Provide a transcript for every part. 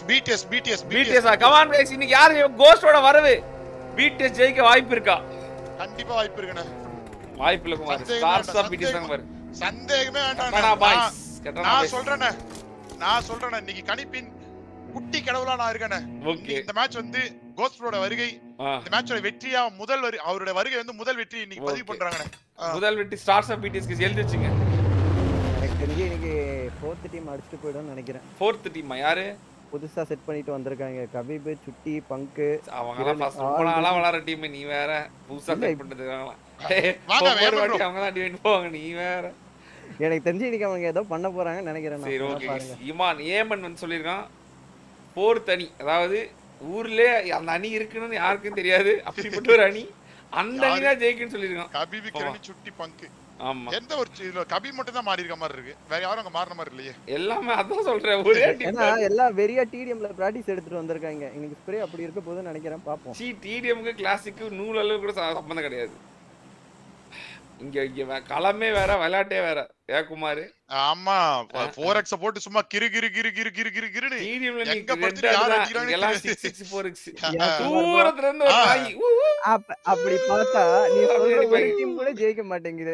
BDS BTS BTS come on guys இன்னைக்கு யாரு கோஸ்டோட வரவு பிடிஎஸ் ஜெயிக்க வாய்ப்பு இருக்கா கண்டிப்பா வாய்ப்பு இருக்குண்ணே வாய்ப்பு இல்ல குமார் சந்தேகமே ஸ்டார்ஸ் வேண்டாம், ஆஃப் பிடிஎஸ் தாங்க பாரு சந்தேகமே கட்டணா வேண்டாம் பாய்ஸ் கட்டணா நான் பாய்ஸ் சொல்றேனே நான் சொல்றேனே இன்னைக்கு கணிப்பின் குட்டி கடவுளா நான் இருக்கேனே ஓகே இந்த மேட்ச் வந்து கோஸ்டோட வருகை இந்த மேட்சோட வெற்றியா முதல் வரி அவரோட வருகை வந்து முதல் வெற்றி இன்னைக்கு பதிவு Okay. பண்றாங்கண்ணே ஆ. முதல் வெட்டி ஸ்டார்ஸ் ஆஃப் பிடிஎஸ்க்கு எழுதி வச்சுங்க எனக்கு தெரிஞ்சு இன்னைக்கு ஃபோர்த் டீம் அடிச்சுட்டு போயிடும்னு நினைக்கிறேன் ஃபோர்த் டீம் யாரு புதுசா செட் பண்ணிட்டு வந்திருக்காங்க கபீப் சுட்டி பங்கு அவங்க எல்லாம் ஃபர்ஸ்ட் ரொம்ப நாளா விளையாடுற டீம் நீ வேற புதுசா இல்ல, செட் பண்றதுக்காக வாங்க, ஒவ்வொரு வேகமா வாட்டி bro. அவங்க தான் டிவைன் போவாங்க நீ வேற எனக்கு தெரிஞ்சு இன்னைக்கு அவங்க ஏதோ பண்ண போறாங்கன்னு நினைக்கிறேன் நான். சரி வேணா ஓகே பாருங்க இமான் ஏமன் வந்து சொல்லியிருக்கான் ஃபோர்த் அணி அதாவது ஊர்லயே அந்த அணி இருக்குன்னு யாருக்கும் தெரியாது அப்படிப்பட்ட ஒரு அணி அந்த அணி தான் ஜெயிக்குன்னு சொல்லியிருக்கான் கபீபி கிரணி சுட்டி பங்கு ஆமா எந்த ஒரு சி- இதுல கபி மட்டும் தான் மாறி இருக்க மாதிரி இருக்கு வேற யாரும் அங்க மாறின மாதிரி இல்லையே எல்லாமே அதான் சொல்றேன் ஒரே டீம் ஏன்னா எல்லாம் வெறியா டிடிஎம்ல பிராக்டிஸ் எடுத்துட்டு வந்திருக்காங்க இன்னைக்கு ஸ்ப்ரே அப்படி இருக்க போதுன்னு நினைக்கிறேன் பாப்போம் சி டிடிஎம்க்கு கிளாசிக்கு நூல் அளவு கூட ச- சம்பந்தம் கிடையாது இங்க இங்க வே- களமே வேற விளையாட்டே வேற ஏ குமார் ஆமா போர் எக்ஸ போட்டு சும்மா கிரு கிரு கிரு கிரு கிரு கிரு கிருன்னு டிடிஎம்ல நீ எங்க ரெட் படுத்துட்டு யார் ஆடுதான் அடிக்கிறான்னு எல்லாம் தெரியாது. சிக்ஸ் சிக்ஸ் ஃபோர் எக்ஸ் எனக்கு தூரத்துல இருந்து ஒரு ஆ. நாய் ஊ, ஊ. அப்ப- அப்படி பார்த்தா நீ அப்படி சொல்ற ஒரு அடிப்பாங்க. டீம் கூட ஜெயிக்க மாட்டேங்குது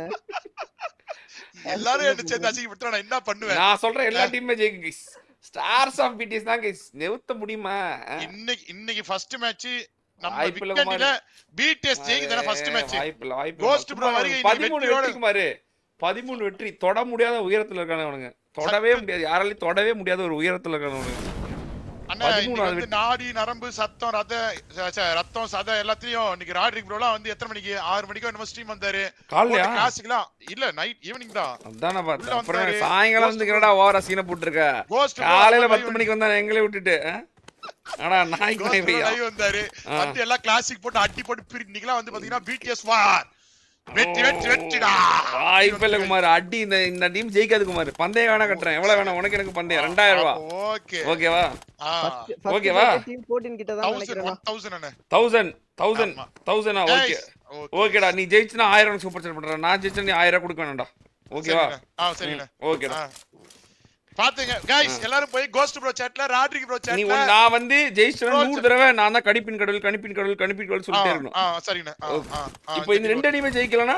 எல்லாரும் என்ன சேர்ந்து அசிங்கப்படுத்தா நான் என்ன பண்ணுவேன் நான் சொல்றேன் எல்லா டீமுமே ஜெயிக்கும் கைஸ் ஸ்டார்ஸ் ஆஃப் பிடிஎஸ் தான் கைஸ் நிறுத்த முடியுமா இன்னைக்கு இன்னைக்கு ஃபர்ஸ்ட் மேட்ச் நம்ம வாய்ப்பு இல்ல விக்கெண்ட்ல பிடிஎஸ் ஜெயிக்குதானே ஃபர்ஸ்ட் மேட்ச் வாய்ப்பு இல்ல வாய்ப்பு Ghost இல்ல. bro குமார், வருகை இன்னைக்கு பதிமூணு வெற்றியோட- வெற்றி குமாரு பதிமூணு வெற்றி தொட முடியாத உயரத்துல இருக்கானு அவனுங்க தொடவே முடியாது யாராலையும் தொடவே முடியாத ஒரு உயரத்துல இருக்கானு அண்ணா பதிமூணு இன்னைக்கு வந்து வெற்றி. நாடி நரம்பு சத்தம் ரத ச- ச- ரத்தம் சத எல்லாத்தையும் இன்னைக்கு ராட்ரிக் ப்ரோலாம் வந்து எத்தனை மணிக்கு ஆறு மணிக்கோ என்னமோ ஸ்ட்ரீம் வந்தாரு காலையா கிளாசிக்லாம் இல்ல நைட் ஈவினிங் தான் அதான பார்த்தேன் உள்ள அப்புறம் வந்தாரு. சாயங்காலம் வந்து Ghost என்னடா ஓவரா சீனை போட்டுருக்க கோஸ்ட் காலையில பத்து மணிக்கு வந்தா எங்களே விட்டுட்டு ஆ? ஆனா நாய்க்கு நாய் பையா லைவ் வந்தாரு ஆ. வந்து எல்லாம் கிளாசிக் போட்டு அடி போட்டு பிரி இன்னைக்குலாம் வந்து பாத்தீங்கன்னா பிடிஎஸ் வார் வெற்றி வெற்றி வெற்றிடா வாய்ப்பு இல்ல குமார் அடி இந்த இந்த டீம் ஜெயிக்காது குமார் பந்தயம் வேணா கட்டுறேன் எவ்வளவு வேணாம் உனக்கு எனக்கு பந்தயம் ரெண்டாயிரம் ரூபா ஓகே ஓகேவா ஓகேவா? டீம் 14 கிட்ட தான் தௌசண்ட் நினைக்கிறேன் ஒன் தௌசண்ட் அண்ணே தௌசண்ட் தௌசண்ட் ஆமா. தௌசண்டா ஓகே Guys, okay. ஓகேடா நீ ஜெயிச்சுனா ஆயிரம் சூப்பர் செட் பண்ற நான் ஜெயிச்சா நீ ஆயிரம் கொடுக்க வேணாம்டா ஓகேவா சரிண்ணே. ஆ சரிண்ணே ஓகேடா ஆ. பாத்துங்க கைஸ் எல்லாரும் போய் கோஸ்ட் ப்ரோ சாட்ல ராட்ரிக் ப்ரோ நீ சாட்ல ஒண்ணு- நான் வந்து ஜெயிச்சிட்டேன் Bro, நூறு தடவை நான் தான் கணிப்பின் கடவுள் கணிப்பின் கடவுள் கணிப்பின் கடவுள் சொல்லிட்டே இருக்கணும் ஆ சரிண்ணே ஆ, ஆ, ஆ, இப்போ இந்த ரெண்டு அணியுமே ஜெயிக்கலனா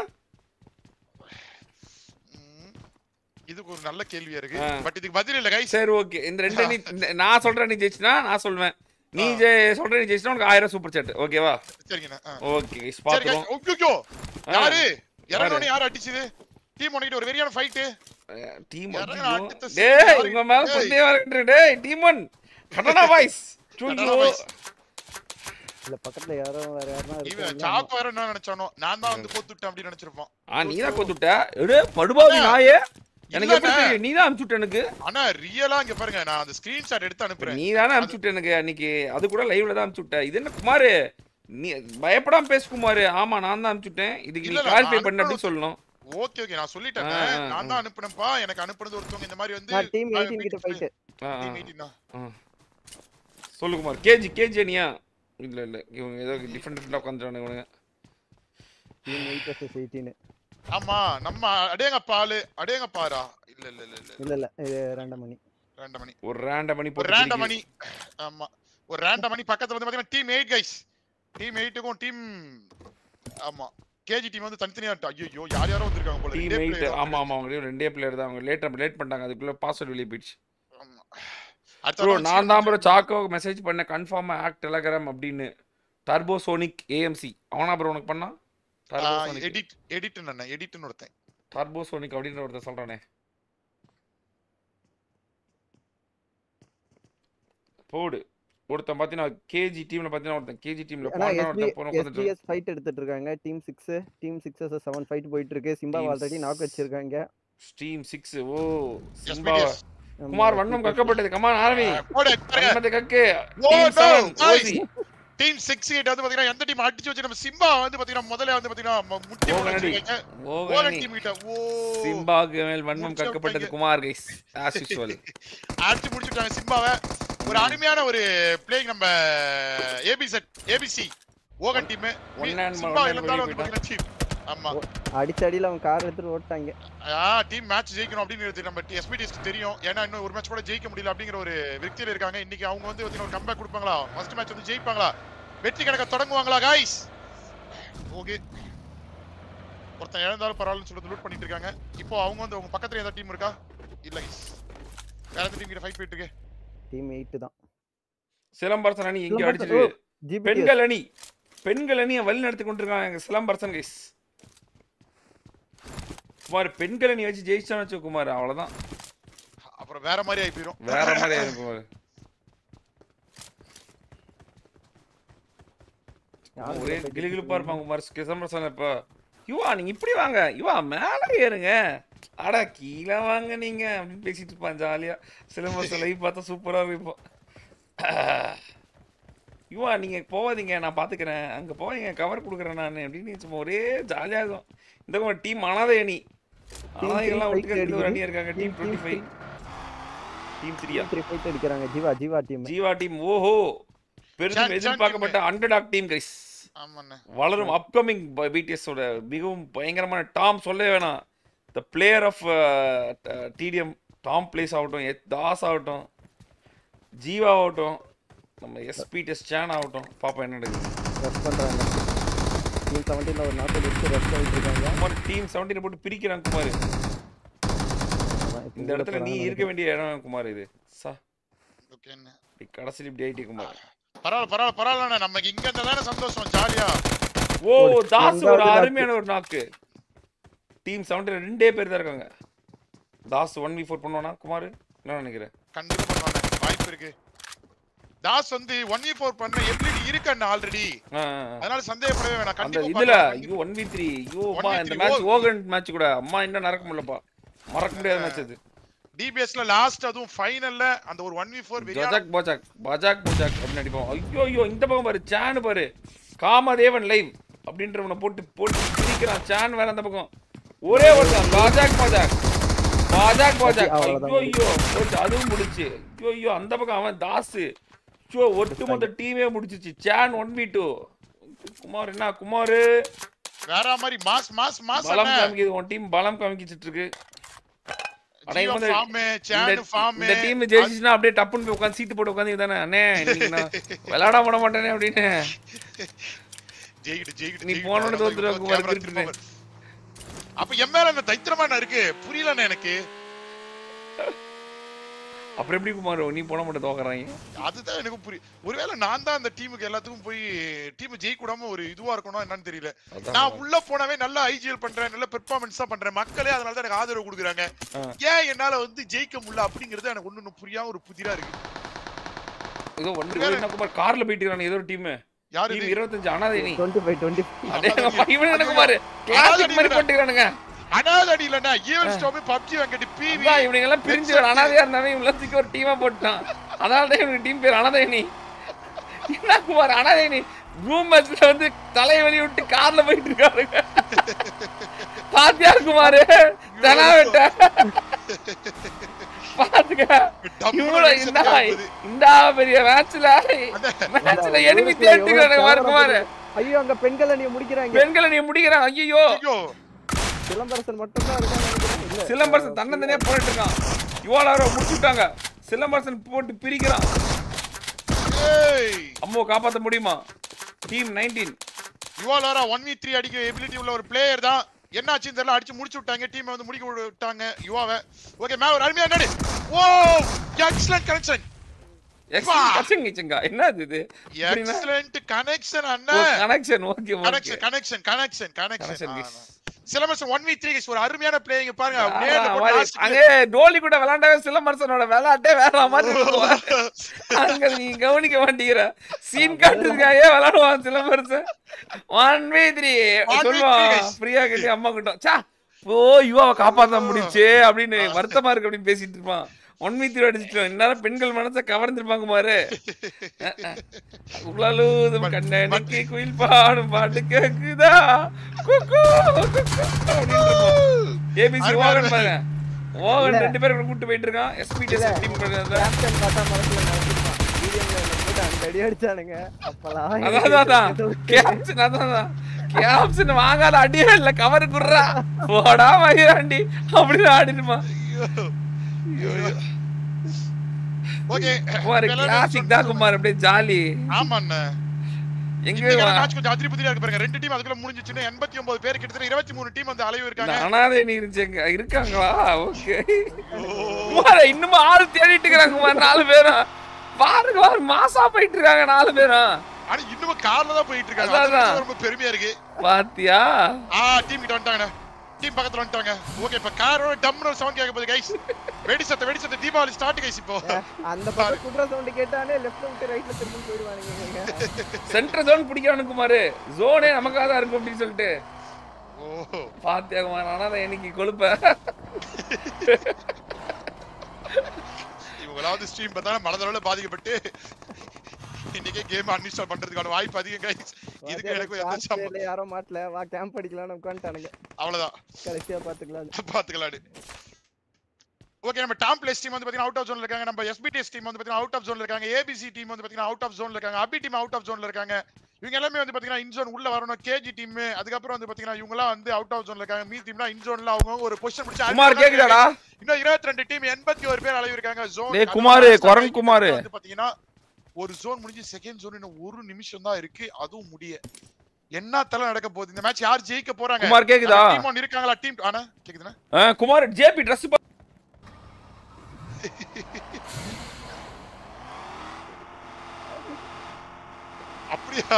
ம். இதுக்கு ஒரு நல்ல கேள்வியா இருக்கு ஆ. பட் இதுக்கு பதில் இல்ல கைஸ் சரி ஓகே இந்த ரெண்டு அணி இந்த- நான் சொல்ற நீ ஜெயிச்சுனா நான் சொல்வேன் நீ ஜெ சொல்ற நீ ஜெயிச்சுனா உனக்கு ஆயிரம் சூப்பர் செட் ஓகேவா சரிங்கண்ணே ஆ. ஓகே சரி guys, பாத்துறோம் ஐயோ யாரு இறங்கணும் யார் அடிச்சது டீம் உனக்கிட்ட ஒரு வெறியான ஃபைட் டீம் யாரா அடுத்த டேய் யாரு- உங்க மேல டேய். பந்தே வரேன் டேய் டீம் ஒன் கடனா வாய்ஸ் கடனா voice. இல்ல பக்கத்துல யாரோ வேற யாரோ இவன் இருக்காங்க சாக்கோ வேற என்ன நினைச்சானோ நான் தான் வந்து கோத்துட்டேன் அப்படின்னு நினைச்சிருப்பான் ஆ நீ தான் கொத்துட்ட எடு படுபாவி நாயே எனக்கு எப்படி இல்லண்ணே. தெரியும் நீ தான் அனுப்பிச்சுட்ட எனக்கு ஆனா ரியலா இங்க பாருங்க நான் அந்த ஸ்கிரீன்ஷாட் எடுத்து அனுப்புறேன் நீ தானே அனுப்பிச்சுட்ட எனக்கு அன்னைக்கு அது கூட லைவ்ல தான் அனுப்பிச்சுட்ட இது என்ன குமாரு நீ பயப்படாம பேசு குமாரு ஆமா நான் தான் அனுப்பிச்சுட்டேன் இதுக்கு நீ இல்ல, இல்ல, கிளாரிஃபை நான் பண்ண அப்படின்னு சொல்லணும் ஓகே ஓகே நான் சொல்லிட்டேன் ஆ, ஆ, நான் தான் அனுப்புனேன்ப்பா எனக்கு அனுப்புனது ஒருத்தவங்க இந்த மாதிரி வந்து நான் டீம் 18 கிட்ட ஃபைட் ஆ, ஆ, டீம் 18 தான். ஆ. சொல்லு குமார் கேஜி கேஜி அணியா இல்ல இல்ல இவங்க ஏதோ டிஃபரெண்ட் டிஃபரெண்டா உட்காந்துட்டானுங்க இவனுங்க டீம் 8 vs 18 ஆமா நம்ம அடேங்க பாலு அடேங்க பாரா இல்ல இல்ல இல்ல இல்ல இல்ல இல்ல இது ரெண்டாம் மணி ரெண்டு மணி ஒரு ரேண்டம் பண்ணி ஒரு போட்டு ரேண்டம் பிடிக்குது. மணி ஆமா ஒரு ரேண்டம் மணி பக்கத்துல வந்து பாத்தீங்கன்னா டீம் 8 கைஸ் டீம் 8க்கும் டீம் ஆமா கேஜி டீம் வந்து தனித்தனியா ஐயோ யார் யாரோ வந்திருக்காங்க போல டீம் ரெண்டே எயிட் player தான் ஆமா ஆமா அவங்க ரெண்டே பிளேயர் தான் அவங்க லேட் லேட் பண்ணிட்டாங்க அதுக்குள்ள பாஸ்வேர்ட் வெளியே போயிடுச்சு ஆமா. அடுத்த ப்ரோ round நான் தான் ப்ரோ சீக்கிரம் சாக்கோ மெசேஜ் பண்ண கன்ஃபார்மா ஆக்ட் டெலகிராம் அப்படின்னு டர்போ சோனிக் ஏஎம்சி அவனா ப்ரோ உனக்கு பண்ணா டர்போ ஆ, சோனிக் எடிட் எடிட் என்ன எடிட்னு ஒருத்தன் டர்போ சோனிக் அப்படின்னு ஒருத்தர் சொல்றானே போடு ஒருத்தன் பார்த்தீங்கன்னா கேஜி டீம்ல பார்த்தீங்கன்னா ஒருத்தன் கேஜி டீம்ல ஆனா பாண்டா எஸ்பி ஒருத்தன் போன உட்காந்துட்டு எஸ்பிஎஸ் ஃபைட் எடுத்துட்டு இருக்காங்க டீம் 6 டீம் 6 vs 7 ஃபைட் போயிட்டு இருக்கு சிம்பா Team ஆல்ரெடி நாக் வச்சிருக்காங்க ஸ்டீம் சிக்ஸ் ஓ Yes, சிம்பா yes. ஆமா, குமார் வண்ணம் கக்கப்பட்டது கமான் ஆர்மி போடு, பாருங்க. வன்மத்தை கக்கு No, team no, seven guys. ஓசி டீம் சிக்ஸ் எயிட் வந்து பாத்தீங்கன்னா எந்த டீம் அடிச்சு வச்சு நம்ம சிம்பா வந்து பாத்தீங்கன்னா முதல்ல வந்து பாத்தீங்கன்னா ம- முட்டி போட ஓகனடி. வச்சிருக்காங்க ஓகனி ஓகன் டீம் கிட்ட ஓ சிம்பாக்கு மேல் வன்மம் முடிச்சு கக்கப்பட்டது விட்டாங்க. குமார் கைஸ் ஆஸ் யூசுவல் அடிச்சு முடிச்சுட்டாங்க சிம்பாவை ஒரு அருமையான ஒரு பிளேயிங் நம்ம ஏபி செட் ஏபிசி ஓகன் team One and Simba one and இருந்தாலும் வந்து வெளியே பாத்தீங்கன்னா cheap. ஆமா அடிச்ச அடியில அவன் கார் எடுத்துட்டு ஓட்டாங்க ஆ டீம் மேட்ச் ஜெயிக்கணும் அப்படின்னு நம்ம எஸ்பிடிஸ்க்கு தெரியும் ஏன்னா இன்னும் ஒரு மேட்ச் கூட ஜெயிக்க முடியல அப்படிங்கிற ஒரு விருத்தியில இருக்காங்க இன்னைக்கு அவங்க வந்து பாத்தீங்கன்னா ஒரு கம்பேக் கொடுப்பாங்களா ஃபர்ஸ்ட் மேட்ச் வந்து ஜெயிப்பாங்களா வெற்றி கணக்க தொடங்குவாங்களா காய்ஸ் ஓகே ஒருத்தன் இழந்தாலும் பரவாயில்லன்னு சொல்லிட்டு லூட் பண்ணிட்டு இருக்காங்க இப்போ அவங்க வந்து உங்க பக்கத்துல ஏதாவது டீம் இருக்கா இல்ல guys வேற எந்த டீம் கிட்ட ஃபைட் போயிட்டு இருக்கு டீம் எயிட் தான் சிலம்பரசன் அணி இங்க சிலம்பரசன், அடிச்சிருக்கு ஜிபி பெண்கள் அணி பெண்கள் அணியை வழி நடத்தி கொண்டிருக்காங்க எங்க சிலம்பரசன் கைஸ் குமார் பெண்கள் அணி வச்சு ஜெயிச்சான்னு வச்சு குமார் அவ்வளவுதான் அப்புறம் வேற மாதிரி ஆகி போயிடும் வேற மாதிரி ஆயிரும் குமார் ஒரே கிளுகிளுப்பா இருப்பாங்க குமார் சிலம்பரசன் இப்ப யுவா நீங்க இப்படி வாங்க யுவா மேல ஏறுங்க அடா கீழே வாங்க நீங்க அப்படின்னு பேசிட்டு இருப்பான் ஜாலியா சிலம்பரசன் லைவ் பார்த்தா சூப்பரா இருக்கும் இப்போ யுவா நீங்க போவாதீங்க நான் பாத்துக்கிறேன் அங்க போவீங்க கவர் கொடுக்குறேன் நான் அப்படின்னு சும்மா ஒரே ஜாலியா இருக்கும் இந்த டீம் அனாதை அணி அனாதைகள்லாம் fight ஒட்டுக்க ஒரு அணி அடிக்குது. இருக்காங்க team Team twenty five team த்ரீயா த்ரீ ஃபைட் அடிக்கிறாங்க ஜீவா ஜீவா டீம் ஜீவா டீம் ஓஹோ பெரிதும் Chan- Chan எதிர்பார்க்கப்பட்ட அண்டர்டாக் டீம் கைஸ் ஆமாண்ணே வளரும் அப்கமிங் பிடிஎஸ் ஓட மிகவும் பயங்கரமான டாம் சொல்லவே வேணாம் the player of TDM Tom plays ஆகட்டும் எத் தாஸ் ஆகட்டும் ஜீவா ஆகட்டும் நம்ம எஸ்பி டெஸ்ட் சேன் ஆகட்டும் பாப்பா என்ன நடக்குது ரெஸ்ட் பண்றாங்க டீம் செவன்டீன்ல ஒரு நாற்பது நிமிஷம் ரெஸ்ட் ஆகிட்டு இருக்காங்க குமார் டீம் செவன்டீன் போட்டு பிரிக்கிறான் குமார் அதான் இப்ப இந்த உள்ள இடத்துல நீ போறாங்க இருக்க வேண்டிய இடம் குமார் இது சா ஓகேண்ணே இப்படி கடைசியில் இப்படி ஆயிட்டே குமார் பரவாயில்ல பரவாயில்ல பரவாயில்லண்ணே நமக்கு இங்க இருந்தா தானே சந்தோஷம் ஜாலியா ஓ ஒரு தாஸ் ஒரு ரெண்டாவது knock. அருமையான ஒரு நாக்கு டீம் செவன்டீன் ரெண்டே பேர் தான் இருக்காங்க தாஸ் ஒன் வி ஃபோர் பண்ணுவானா குமார் என்ன நினைக்கிறேன் கண்டிப்பா பண்ணுவாங்க வாய்ப்பு இருக்கு தாஸ் வந்து ஒன் வி ஃபோர் பண்ண எபிலிட்டி இருக்கு அண்ணா ஆல்ரெடி ஆ, ஆ, ஆ. அதனால சந்தேகப்படவே வேணாம் அந்த கண்டிப்பா இதுல பண்ணலாம். ஐயோ ஒன் வி த்ரீ ஐயோ 1v3 அம்மா இந்த மேட்ச் ஓ- ஓகன் மேட்ச் கூட அம்மா இன்னும் நடக்க முடியலப்பா மறக்க முடியாத மேட்ச் அது டிபிஎஸ்ல லாஸ்ட் அதுவும் ஃபைனல்ல அந்த ஒரு ஒன் வி ஃபோர் ஜஜாக் போஜாக் பஜாக் போஜாக் அப்படின்னு அடிப்போம் ஐயோ ஐயோ இந்த பக்கம் பாரு சான் பாரு காமதேவன் லைவ் அப்படின்றவனை போட்டு போட்டு பிரிக்கிறான் சான் வேற அந்த பக்கம் ஒரே ஒருத்தன் பாஜாக் பாஜாக் பாஜாக் பாஜாக் அவ்வளவுதான் ஐயோ ஐயோ போச்சு அதுவும் முடிச்சு ஐயோ ஐயோ அந்த பக்கம் அவன் தாசு ஐயோ ஒட்டுமொத்த டீமே முடிச்சிச்சு Chan one v two Kumar என்ன குமார் வேற மாதிரி மாஸ் மாஸ் மாஸ் பலம் காமிக்குது உன் டீம் பலம் காமிக்கிச்சிட்டு இருக்கு ஆனா இவன் வந்து ஃபார்ம் இந்த- சான் ஃபார்ம் இந்த டீம் ஜெயிச்சுச்சுன்னா அப்படியே டப்புன்னு போய் உட்காந்து சீட்டு போட்டு உட்காந்து தானே அண்ணே இன்னைக்கு நான் விளையாட விட மாட்டேனே அப்படின்னு ஜெயிக்கிட்டு ஜெயிக்கிட்டு நீ ஜெயிக்கிட்டு போன உடனே அவ்வளவுதான் தோத்துருவ, இப்போ குமார் camera திருப்பி திரும்ப வரும். அப்ப என் மேல அந்த தைத்திரமா என்ன இருக்கு புரியலண்ணே எனக்கு அப்புறம் எப்படி குமார் நீ போன மட்டும் தோக்குறாங்க அதுதான் எனக்கு புரியும் ஒருவேளை நான் தான் அந்த டீமுக்கு எல்லாத்துக்கும் போய் டீம் ஜெயிக்க விடாம ஒரு இதுவா இருக்கணும் என்னன்னு தெரியல நான் உள்ள போனவே நல்ல ஐஜிஎல் பண்றேன் நல்ல பெர்ஃபார்மன்ஸா பண்றேன் மக்களே அதனால தான் எனக்கு ஆதரவு கொடுக்குறாங்க ஆ. ஏன் என்னால வந்து ஜெயிக்க முடியல அப்படிங்கறது எனக்கு ஒண்ணு புரியாம ஒரு புதிரா இருக்கு ஏதோ ஒன்று என்ன குமார் கார்ல போயிட்டு இருக்கானே ஏதோ ஒரு டீம் யாரு டீம் இது? இருபத்தஞ்சு அனாதை நீ டுவெண்ட்டி ஃபைவ் டுவெண்ட்டி அதே இவன் என்ன குமார் கிளாசிக் மாதிரி போட்டுக்கிறானுங்க அனாதடி இல்லண்ணா ஈவன் ஸ்டாப் பப்ஜி வாங்கிட்டு பிவி அதான் இவனுங்க எல்லாம் பிரிஞ்சு ஒரு அனாதையா இருந்தாவே இவன் தூக்கி ஒரு டீமா போட்டான் அதனால தான் இவனுக்கு டீம் பேர் அனாதை நீ என்ன குமார் அனாதை நீ ரூம் மேட்ச்ல வந்து தலைவலி விட்டு கார்ல போயிட்டு இருக்காருங்க பாத்தியா குமார் தெனா வெட்ட பாத்துக்க இவ்வளவு இந்த இந்த பெரிய மேட்ச்ல மேட்ச்ல எனிமி தேர்த்துக்கிறானுங்க பாரு குமார் ஐயோ அங்க பெண்கள் அணியை முடிக்கிறாங்க பெண்களை நீ முடிக்கிறான் ஐயோ ஐயோ சிலம்பரசன் மட்டும் தான் இருக்காங்க நினைக்கிறேன். இல்ல சிலம்பரசன் தன்னந்தனியா போயிட்டு இருக்கான் இவ்வளோ முடிச்சுட்டாங்க சிலம்பரசன் போட்டு பிரிக்கிறான் ஏய் அம்மாவை காப்பாத்த முடியுமா டீம் நைன்டீன் யுவால் வேற ஒன் வி த்ரீ அடிக்க எபிலிட்டி உள்ள ஒரு பிளேயர் தான் என்ன ஆச்சுன்னு தெரியல அடிச்சு முடிச்சு விட்டாங்க டீம் வந்து முடிக்க விட்டாங்க யுவாவை ஓகே மே ஒரு அருமையா நடி ஓ எக்ஸலன்ட் கனெக்ஷன் கச்சங்க என்ன இது இது இப்படின்னா? எக்ஸலன்ட் கனெக்ஷன் ஓ, அண்ணா connection okay okay connection connection connection connection connection syllabus one v three ஒரு அருமையான பிளேயிங் பாருங்க அப்படியே அதான், அந்த மாதிரி. last க்கு- அங்கே டோலி கூட விளையாண்டவே சிலம்பரசனோட விளையாட்டே வேற மாதிரி இருக்கும். அங்க நீங்க கவனிக்க மாட்டீங்கிற சீன் காட்டுறதுக்காக விளையாடுவான் Silambarasan one v three One v சொல்லுவான் three, guys. ஃப்ரீயா கட்டி அம்மா கிட்ட சா ஓ யுவாவை காப்பாத்த முடிச்சு அப்படின்னு வருத்தமா இருக்கு அப்படின்னு பேசிட்டு இருப்பான் ஒன் மீ த்ரீ அடிச்சிட்டோம் இந்நேரம் பெண்கள் மனசை கவர்ந்திருப்பாங்க பாரு உலலூதும் கண்ணனுக்கு குயில் பாடும் பாட்டு கேக்குதா குக்கு, குக்கு அப்படின்னு இருக்கும். ஏபிசி அருமை, ஓகன் அருமை. பாருங்க ஓகன் இல்ல. ரெண்டு பேரும் கூட்டு போயிட்டு இருக்கான் எஸ்பி இல்ல. டீம் கேப்டன் பார்த்தா மனசுல நினைச்சிருப்பான் வீடியோல போட்டு அந்த அடி அடிச்சானுங்க அப்பலாம் அதான் அதான், அதான் கேப்டன் அதான் அதான் கேப்சன் வாங்காத அடியே இல்ல கவர் குடுறா போடா மயிராண்டி அப்படின்னு ஆடிடுமா ஓகே குமார் கிளாசிக் தான் குமார் அப்படியே ஜாலி ஆமா அண்ணா எங்க இன்னைக்கு மேட்ச் கொஞ்சம் அதிரி புதிரியா இருக்கு பாருங்க ரெண்டு டீம் அதுக்குள்ள முடிஞ்சிச்சுன்னா எண்பத்தி ஒன்பது பேர் கிட்டத்தட்ட இருபத்தி மூணு டீம் வந்து அலைவு இருக்காங்க அனாதை நீ இருந்துச்சுங்க இருக்காங்களா ஓகே குமார் இன்னும் ஆள் தேடிட்டு இருக்காங்க குமார் நாலு பேரும் பாருங்க பாரு மாசா போயிட்டு இருக்காங்க நாலு பேரும் ஆனா இன்னும் கார்ல தான் போயிட்டு இருக்காங்க அதான், அது அதான். ரொம்ப பெருமையா இருக்கு பாத்தியா ஆ டீம் கிட்ட வந்துட்டாங்க டீம் பக்கத்துல வந்துட்டாங்க ஓகே இப்ப காரோட டம்னு ஒரு சவுண்ட் கேட்க போகுது கைஸ் வெடி சத்த வெடி சத்த தீபாவளி ஸ்டார்ட் கைஸ் இப்போ அந்த பக்கம் குட்ற சவுண்ட் கேட்டானே லெஃப்ட்ல விட்டு ரைட்ல திரும்பி போயிடுவானுங்க சென்டர் ஜோன் பிடிக்கணும் குமார் ஜோனே நமக்காக தான் இருக்கும் அப்படின்னு சொல்லிட்டு ஓ பாத்தியா குமார் அனாதை இன்னைக்கு கொழுப்ப இவங்களாவது ஸ்ட்ரீம் பார்த்தா மனதளவுல பாதிக்கப்பட்டு இன்னைக்கே கேம் அன்இன்ஸ்டால் பண்றதுக்கான வாய்ப்பு அதிகம் கைஸ் இதுக்கு எனக்கு எந்த சம்பந்தம் இல்ல யாரோ மாட்டல வா கேம்ப் அடிக்கலாம்னு உட்காந்துட்டானுங்க அவ்வளவுதான் கடைசியா பாத்துக்கலாம் பாத்துக்கலாடு ஓகே நம்ம டாம் பிளேஸ் டீம் வந்து பாத்தீங்கன்னா அவுட் ஆஃப் ஜோன்ல இருக்காங்க நம்ம எஸ்பிடிஎஸ் டீம் வந்து பாத்தீங்கன்னா அவுட் ஆஃப் ஜோன்ல இருக்காங்க ஏபிசி டீம் வந்து பாத்தீங்கன்னா அவுட் ஆஃப் ஜோன்ல இருக்காங்க அபி டீம் அவுட் ஆஃப் ஜோன்ல இருக்காங்க இவங்க எல்லாமே வந்து பாத்தீங்கன்னா இன் ஜோன் உள்ள வரணும் கேஜி டீம் அதுக்கப்புறம் வந்து பாத்தீங்கன்னா இவங்க எல்லாம் வந்து அவுட் ஆஃப் ஜோன்ல இருக்காங்க மீ டீம்னா இன் ஜோன்ல அவங்க ஒரு பொசிஷன் பிடிச்சு குமார் கேக்குதாடா இன்னும் இருபத்தி ரெண்டு டீம் எண்பத்தி ஒரு பேர் அளவு இருக்காங்க ஜோன் டேய் குமாரு, குரங்கு குமாரு. வந்து பாத்தீங்கன்னா ஒரு ஜோன் முடிஞ்சு செகண்ட் ஜோன் இன்னும் ஒரு நிமிஷம் தான் இருக்கு அதுவும் முடிய என்ன தலை நடக்க போகுது இந்த மேட்ச் யார் ஜெயிக்க போறாங்க குமார் கேக்குதா டீம் ஒன் இருக்காங்களா டீம் ஆனா கேக்குதுனா ஆ, குமார் ஜேபி ட்ரெஸ் அப்படியா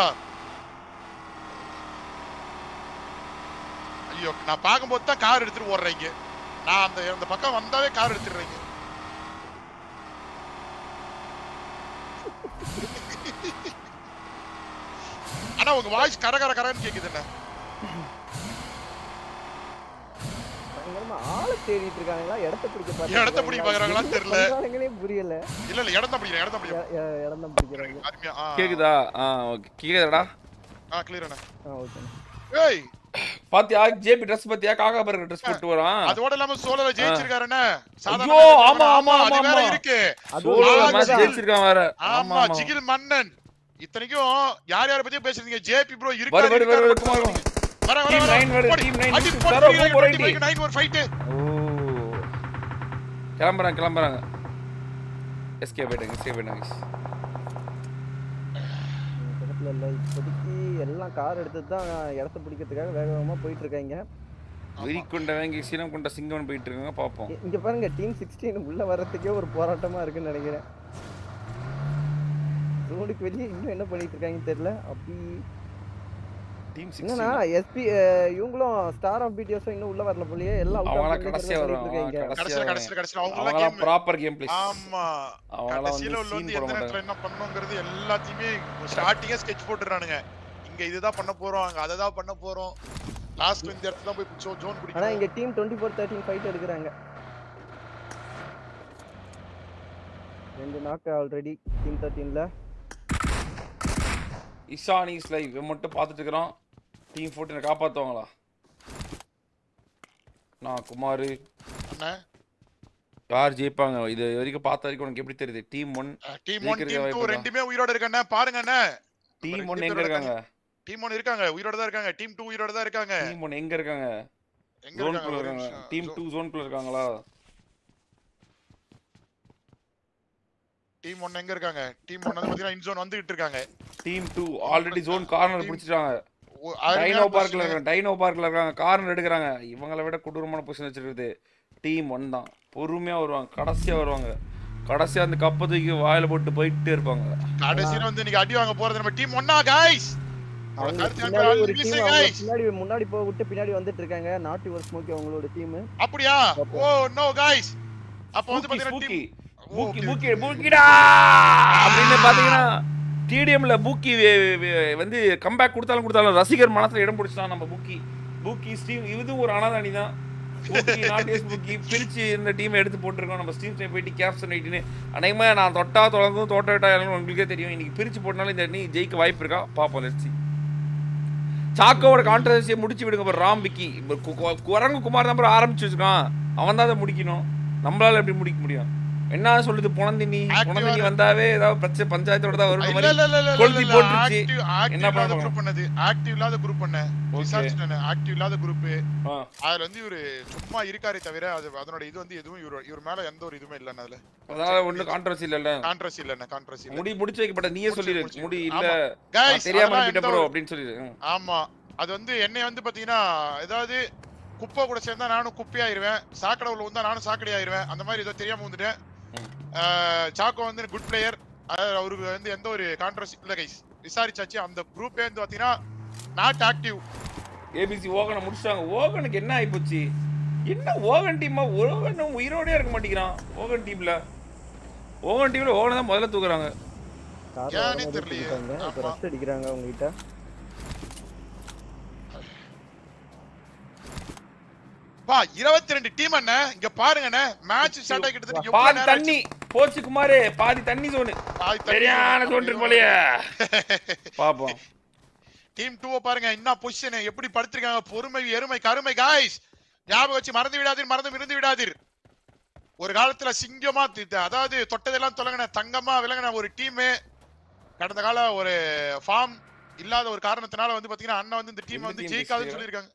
ஐயோ நான் பார்க்கும்போது தான் கார் எடுத்துட்டு ஓடுறீங்க நான் அந்த அந்த பக்கம் வந்தாவே கார் எடுத்துடுறீங்க ஆனா உங்க வாய்ஸ் கர கர கரன்னு கேக்குது என்ன பயங்கரமா ஆளை தேடிட்டு இருக்காங்களா இடத்த பிடிக்க இடத்த பிடிக்க பாக்குறாங்களான்னு தெரியல. பண்றாங்களே புரியல இல்ல இல்ல இடம் தான் பிடிக்கிறேன் இடம் தான் பிடிக்கிறேன் எ- எ- இடம் தான் பிடிக்கிறாங்க அருமையா ஆ, கேக்குதா ஆ ஓகே கேக்குதாடா ஆ கிளியர் அண்ணா ஆ ஓகே ஏய் பாத்தியா ஜேபி ட்ரெஸ் பாத்தியா காக்கா பர்கர் ட்ரெஸ் போட்டு வரான் அதோட இல்லாம சோலோல ஜெயிச்சிருக்காருண்ணே ஐயோ, ஆமா, ஆமா, அது ஆமா, வேற ஆமா. இருக்கு அது சோலோல ஒரு மேட்ச் தான். ஜெயிச்சிருக்கான் வேற ஆமா ஜிகில் மன்னன் இத்தனைக்கும் யார் யார பத்தி பேசுறீங்க ஜேபி ப்ரோ வரு, இருக்காரு வரு, வரு, இருக்காரு குமார் மட்டும் வர வர Team வர nine வரு, போடி. team nine அடி, நிமிஷம். போடி, தரோ, three four nine, eighty. nine ஒரு fight. ஓ கிளம்புறாங்க கிளம்புறாங்க எஸ்கே போயிட்டாங்க எஸ்கே போயிட்டாங்க பக்கத்துல இல்ல இப்போதைக்கு எல்லாம் கார் எடுத்து தான் இடத்த பிடிக்கிறதுக்காக வேக வேகமா போயிட்டு இருக்காங்க வெறி கொண்ட வாங்கி சீனம் கொண்ட சிங்கம் போயிட்டு இருக்காங்க பாப்போம் இ- இங்க பாருங்க டீம் சிக்ஸ்டீன் உள்ள வர்றதுக்கே ஒரு போராட்டமா இருக்குன்னு நினைக்கிறேன் ரோடுக்கு வெளியே இன்னும் என்ன பண்ணிட்டு இருக்காங்கன்னு தெரியல அப்படி டீம் என்னன்னா சிக்ஸ் எஸ்பி இவங்களும் ஸ்டார் ஆஃப் பிடிஎஸும் இன்னும் உள்ள வரல போலயே எல்லாம் out of அவங்களாம் control கடைசியா கடைசியில பண்ணிட்டு வருவாங்க இருக்காங்க கடைசியா கடைசியில கடைசியில அவங்க எல்லாம் அவங்களாம் game ப்ராப்பர் கேம் பிளேஸ் ஆமா அவங்களாம் கடைசியில வந்து உள்ள வந்து சீன் போட எந்த நேரத்துல மாட்டாங்க என்ன பண்ணணுங்கிறது எல்லாத்தையுமே ஸ்டார்டிங்கே ஸ்கெட்ச் போட்டுறானுங்க இங்க இதுதான் பண்ண போறோம் அங்க அதை தான் பண்ண போறோம் லாஸ்ட் இந்த இடத்துல தான் போய் ஜோன் ஆனா பிடிக்கணும் இங்க team twenty four thirteen fight எடுக்கிறாங்க ரெண்டு நாக்கு ஆல்ரெடி டீம் தேர்ட்டீன்ல இஷானிஸ் லைவ் இவன் மட்டும் பார்த்துட்டு இருக்கிறோம் டீம் ஃபோர்டீனை காப்பாற்றுவாங்களா நான் குமார் அண்ணா யார் ஜெயிப்பாங்க இது வரைக்கும் பார்த்த வரைக்கும் உனக்கு எப்படி தெரியுது டீம் ஒன் டீம் ஒன் ஜெயிக்கிறதுக்கு டீம் டூ வாய்ப்பு ரெண்டுமே உயிரோட இருக்கானே பாருங்க அண்ணா டீம் ரெண்டு ஒன் எங்க பேரோட இருக்காங்க டீம் ஒன் இருக்காங்க உயிரோட தான் இருக்காங்க டீம் டூ உயிரோட தான் இருக்காங்க டீம் ஒன் எங்க இருக்காங்க எங்க ஜோன் இருக்காங்க குள்ள ஒரு இருக்காங்க நிமிஷம். டீம் Zone- டூ ஜோன் குள்ள இருக்காங்களா டீம் ஒன் எங்க இருக்காங்க டீம் ஒன் வந்து பாத்தீங்கன்னா இன் ஜோன் வந்துகிட்டு இருக்காங்க team two already zone corner Team- பிடிச்சிட்டாங்க ஓ, அருமையான டைனோ பார்க்ல position. இருக்காங்க டைனோ பார்க்ல இருக்காங்க கார்னர் எடுக்கிறாங்க இவங்கள விட கொடூரமான பொசிஷன் வச்சிருக்குது டீம் ஒன் தான் பொறுமையா வருவாங்க கடைசியா வருவாங்க கடைசியா அந்த கப்பை தூக்கி வாயில போட்டு போயிட்டே இருப்பாங்க கடைசியில வந்து இன்னைக்கு அடி வாங்க போறது நம்ம டீம் ஒன்னா கைஸ் அவங்க பின்னாடி ஒரு டீம் அவங்க பின்னாடி முன்னாடி போக விட்டு பின்னாடி வந்துட்டு இருக்காங்க நாட் யுவர் ஸ்மோக்கி அவங்களோட டீம் அப்படியா ஓ நோ கைஸ் அப்ப வந்து பூக்கி பாத்தீங்கன்னா பூக்கி team- பூக்கி Okay, பூக்கி பூக்கிடா அப்படின்னு பாத்தீங்கன்னா டிடிஎம்ல பூக்கி வே- வே- வந்து கம்பேக் கொடுத்தாலும் கொடுத்தாலும் ரசிகர் மனசுல இடம் பிடிச்சான் நம்ம பூக்கி பூக்கி ஸ்டீம் இதுவும் ஒரு அனாதானி தான் பூக்கி நாட்டியஸ் பூக்கி பிரிச்சு இந்த டீமை எடுத்து போட்டிருக்கோம் நம்ம ஸ்டீம் டைம் போயிட்டு கேப்சன் ஆயிட்டுன்னு அநேகமா நான் தொட்டா தொடங்கும் தோட்ட விட்டா இறங்கும் உங்களுக்கே தெரியும் இன்னைக்கு பிரிச்சு போட்டனால இந்த அணி ஜெயிக்க வாய்ப்பு இருக்கா பாப்போம் லட்சி சாக்கோவோட கான்ட்ரவர்சியை முடிச்சு விடுங்க bro. ராம் விக்கி இப்ப கு- கு- குரங்கு குமார் தான் bro ஆரம்பிச்சு வச்சிருக்கான் அவன் தான் அதை முடிக்கணும் நம்மளால எப்படி முடிக்க முடியும் என்ன சொல்லுது புனந்தினி Active புனந்தினி ஆ- வந்தாவே ஏதாவது பிரச்சனை பஞ்சாயத்தோட தான் வரும் இல்ல மாதிரி இல்ல இல்ல இல்ல கொளுத்தி இல்ல போட்டுருச்சு. ஆக்டிவ் ஆக்டிவ் என்ன இல்லாத பண்ண குரூப் பண்ணது ஆக்டிவ் இல்லாத குரூப் பண்ண Okay. விசாரிச்சுட்டேன் ஆக்டிவ் இல்லாத குரூப் ஆ. அதுல வந்து இவரு சும்மா இருக்காரே தவிர அது அதனோட இது வந்து எதுவும் இவர் இவர் மேல எந்த ஒரு இதுவுமே இல்ல அதுல அதாவது ஒண்ணு கான்ட்ரவர்சி இல்லல்ல கான்ட்ரஸி இல்ல கான்ட்ரஸி இல்ல முடி முடிச்சு வைக்கப்பட்ட நீயே முடிச்சு, சொல்லிடு முடிச்சு. முடி ஆமா. இல்ல Guys, நான் தெரியாம அதெல்லாம் அனுப்பிட்ட எந்த ப்ரோ ஒரு- அப்படின்னு சொல்லிடு ம். ஆமா அது வந்து என்னை வந்து பாத்தீங்கன்னா ஏதாவது குப்பை கூட சேர்ந்தா நானும் குப்பையாயிருவேன் சாக்கடை உள்ள வந்தா நானும் சாக்கடை ஆயிருவேன் அந்த மாதிரி ஏதோ தெரியாம வந்துட்டேன் ம். ஆஹ் சாக்கோ வந்து குட் பிளேயர் அவருக்கு வந்து எந்த ஒரு கான்ட்ரவர்சி இல்ல கைஸ் விசாரிச்சாச்சு அந்த குரூப்பே வந்து பாத்தீங்கன்னா நாட் ஆக்டிவ் ஏபிசி ஓகனை முடிச்சிட்டாங்க ஓகனுக்கு என்ன ஆயிப்போச்சு என்ன ஓகன் டீமா ஓகன் உயிரோடே இருக்க மாட்டேங்கிறான் ஓகன் டீம்ல ஓகன் டீம்ல ஓகனை தான் முதல்ல தூக்குறாங்க கார் ஏன்னே வரும்போது தெரியலையே. தூக்கிட்டாங்க. இப்ப ஆமா. ரஷ் அடிக்கிறாங்க உங்ககிட்ட பா இருபத்தி ரெண்டு டீம் அண்ணே இங்க பாருங்கண்ணே மேட்ச் ஸ்டார்ட் ஆகிட்டு இருக்கு. எவ்வளவு பாதி நேரம் தண்ணி போச்சு குமாரு பாதி தண்ணி சோனு ஆச்சு? பாதி தண்ணி. சரியான சோன் இருக்கு போலயே பாப்போம் டீம் டூவை பாருங்க என்ன பொசிஷன் எப்படி படுத்திருக்காங்க பொறுமை எருமை கருமை காய்ஸ் ஞாபகம் வச்சு மறந்து விடாதீர் மறந்து விருந்து விடாதீர் ஒரு காலத்துல சிங்கமா தி- தி- அதாவது தொட்டதெல்லாம் தொலங்கின தங்கமா விளங்கின ஒரு டீம் கடந்த கால ஒரு ஃபார்ம் இல்லாத ஒரு காரணத்தினால வந்து பாத்தீங்கன்னா அண்ணன் வந்து இந்த டீம் எந்த வந்து team ஜெயிக்காதுன்னு பேசுறீங்க? சொல்லியிருக்காங்க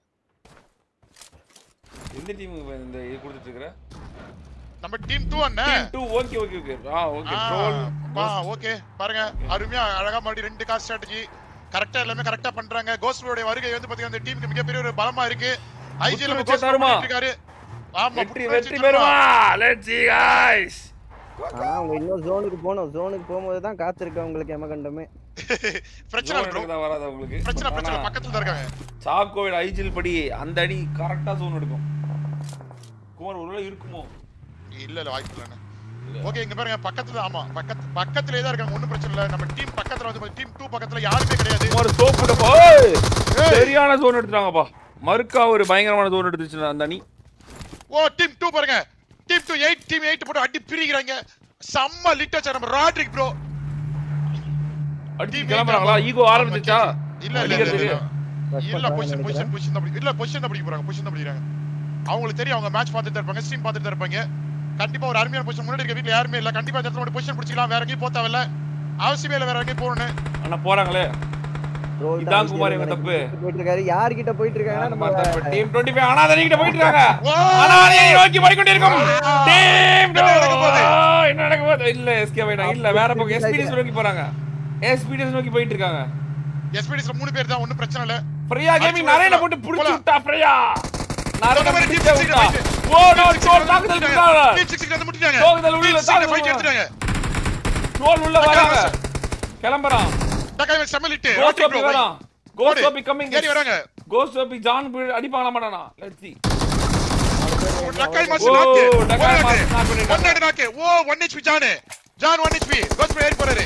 எந்த டீம் இந்த இது கொடுத்துட்டு இருக்கிற நம்ம டீம் டூ அண்ணன் டீம் 2 ஓகே ஓகே ஓகே ஆ ஓகே ட்ரோல் ஓகே பாருங்க அருமையா அழகா மறுபடியும் ரெண்டு கார் ஸ்ட்ராட்டஜி கரெக்டா எல்லாமே கரெக்டா பண்றாங்க கோஸ்டோட வருகை வந்து பாத்தீங்கன்னா அந்த டீமுக்கு மிகப்பெரிய ஒரு பலமா இருக்கு ஐஜிஎல் முத்து வச்சா தருமா? இருக்காரு ஆமா வெற்றி முத்து வெற்றி வச்சு பெறுமா லெட்ஸ் see guys ஆனா அவங்க இன்னும் ஜோனுக்கு போகணும் ஜோனுக்கு போகும்போது தான் காத்திருக்க உங்களுக்கு எமகண்டமே பிரச்சனை இல்ல bro. தான் வராது உங்களுக்கு பிரச்சனை பிரச்சனை ஆனா, பக்கத்துல தான் இருக்காங்க சாக்கோவில் ஐஜில் படி அந்த அடி கரெக்டா ஜோன் எடுக்கும் குமார் ஒருவேளை இருக்குமோ இல்ல இல்ல வாய்ப்பு இல்ல ஓகே இங்க பாருங்க பக்கத்துல ஆமா பக்கத்து பக்கத்துலயே தான் இருக்காங்க ஒண்ணும் பிரச்சனை இல்ல நம்ம டீம் பக்கத்துல வந்து டீம் டூ பக்கத்துல யாருமே கிடையாது குமார் சோப்பு டப்பா ஏய்! சரியான ஜோன் எடுத்துட்டாங்கப்பா மறுக்கா ஒரு பயங்கரமான ஜோன் எடுத்துச்சு அந்த அணி ஓ டீம் டூ பாருங்க team two eight team eight போட்டு அடி பிரிக்கிறாங்க செம்ம லிட்டர் நம்ம ராட்ரிக் ப்ரோ அடிச்சு Team கிளம்புறாங்களா eight ஈகோ ஆரம்பிச்சுச்சா இல்ல இல்ல இல்ல அடிக்கிறது. இல்ல Rush இல்ல பண்றாங்கன்னு பொசிஷன் நினைக்கிறேன். பொசிஷன் பொசிஷன் தான் பிடி- இல்ல பொசிஷன் தான் பிடிக்க போறாங்க பொசிஷன் தான் பிடிக்கிறாங்க அவங்களுக்கு தெரியும் அவங்க மேட்ச் பார்த்துட்டு தான் இருப்பாங்க ஸ்ட்ரீம் பார்த்துட்டு தான் இருப்பாங்க கண்டிப்பா ஒரு அருமையான பொசிஷன் முன்னாடி இருக்க வீட்ல யாருமே இல்ல கண்டிப்பா இந்த இடத்துல பொசிஷன் பிடிச்சிக்கலாம் வேற எங்கேயும் போத்தாவில்ல அவசியமே இல்ல வேற எங்கேயும் போகணும் அண்ணா போறாங்களே Roll இதான் தான் குமார் IGL எங்க தப்பு. போயிட்டு இருக்காரு யார்கிட்ட போயிட்டு இருக்காங்கன்னா நம்ம டீம் 25 அனாதனி கிட்ட போயிட்டு இருக்காங்க ஓ! அனாதனி நோக்கி போய்க்கொண்டிருக்கும் டீம் என்ன நடக்க போகுது? என்ன நடக்க போகுது இல்ல எஸ்கே வேணாம் இல்ல வேற பக்கம் எஸ்பிடிஎஸ் நோக்கி போறாங்க எஸ்பிடிஎஸ் நோக்கி போயிட்டு இருக்காங்க எஸ்பிடிஸ்ல மூணு பேர் தான் ஒண்ணும் பிரச்சனை இல்ல பிரியா கேமிங் அடிச்சு நரேன விடலாம். போட்டு புடிச்சு போலாம். விட்டா பிரியா நரேன சொன்ன மாதிரி பிடிச்சு team six விட்டா fight. Oh no Team six டோல் வந்து தாக்குதல் முடிச்சிட்டாங்க. விட்டாங்க Team six வந்து முடிச்சிட்டாங்க. தாக்குதல் உள்ள Team six தாக்குதல் fight எடுத்துட்டாங்க. டோல் உள்ள வராங்க கிளம்புறான் டக்காய் மேல செம்ம லிட்டு. கோஸ்ட் ராட்ரிக் ஓபி bro, வேணாம் கோஸ்ட் ஓபி கமிங் ஏறி வராங்க. கோஸ்ட் ஓபி ஜான் அடிப்பாங்களா மாட்டானா லெட்ஸ் see டக்காய் மாஸ் ஓ, நாக்கு. டக்காய் ஒரு மாஸ் நாக்கு. knock பண்ணிட்டாங்க. One knock knock. ஓ, one HP ஜானு. John one HP. Ghost bro ஏறி போறாரு.